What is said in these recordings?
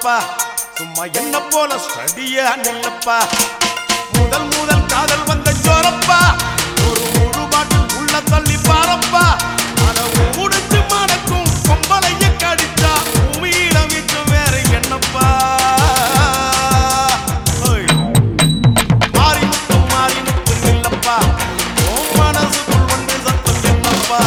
போறப்பா சும்மா என்ன போல ஸ்டடியா நில்லப்பா முதல் முதல் காதல் வந்த ஜோரப்பா ஒரு முழு பாட்டில் உள்ள தள்ளி பாரப்பா அட முடிச்சு மணக்கும் பொம்பளைய கடிச்சா பூமியில மிச்சம் வேற என்னப்பா ஓய். மாறி முட்டும் மாறி முட்டும் இல்லப்பா உன் மனசுக்குள் வந்து சத்தம் என்னப்பா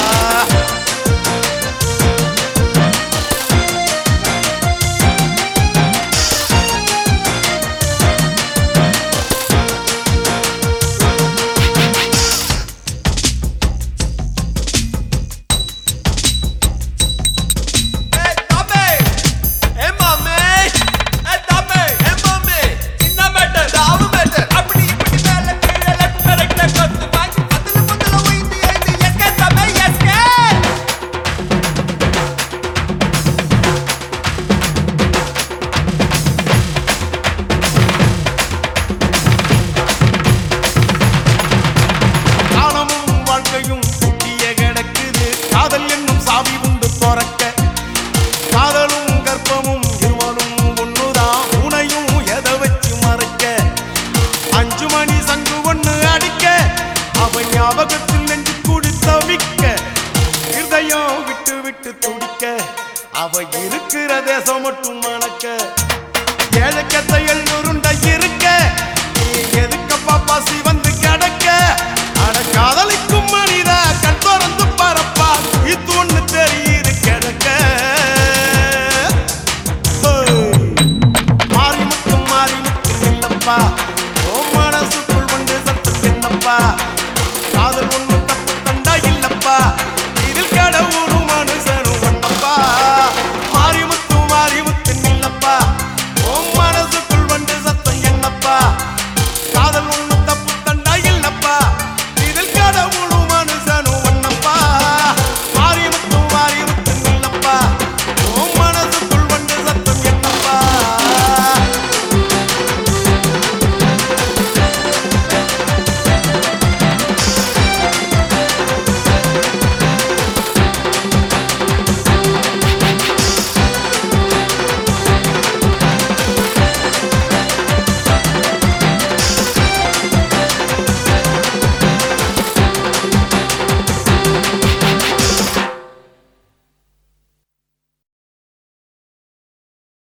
ஏய் தம்பி ஏ மாமே ஏ தம்பி ஏ மாமே சின்ன மேட்டர் ராவு மேட்டர் அப்படி இப்படி மேல கீழ லெஃப்ட் ரைட்ல கொத்து வாங்கி அதுல முதல்ல உயிந்து எழுந்து எஸ்கே தம்பி எஸ்கே காலமும் வாழ்க்கையும் குட்டிய கிடக்குது காதல் என்னும் சாவி உண்டு துறக்க காதலும் கர்ப்பமும் இருவரும் ஒண்ணுதான் உனையும் எதை வச்சு மறைக்க அஞ்சு மணி சங்கு ஒண்ணு அடிக்க அவ ஞாபகத்தில் நெஞ்சு கூடி தவிக்க இருதயம் விட்டு விட்டு துடிக்க அவ இருக்கிற தேசம் மட்டும் மணக்க ஏழக்கத்த எழுநூறுண்ட இருக்க நீ எதுக்கப்பா பாசி வந்து கிடக்க அட காதலிக்கும் மனிதா கண் திறந்து பரப்பா இது ஒண்ணு தெரியுது கிடக்க ஓய். மாறி முட்டும் மாறி முட்டும் இல்லப்பா ஓ மனசுக்குள் வந்து சத்து என்னப்பா காதல் ஒண்ணு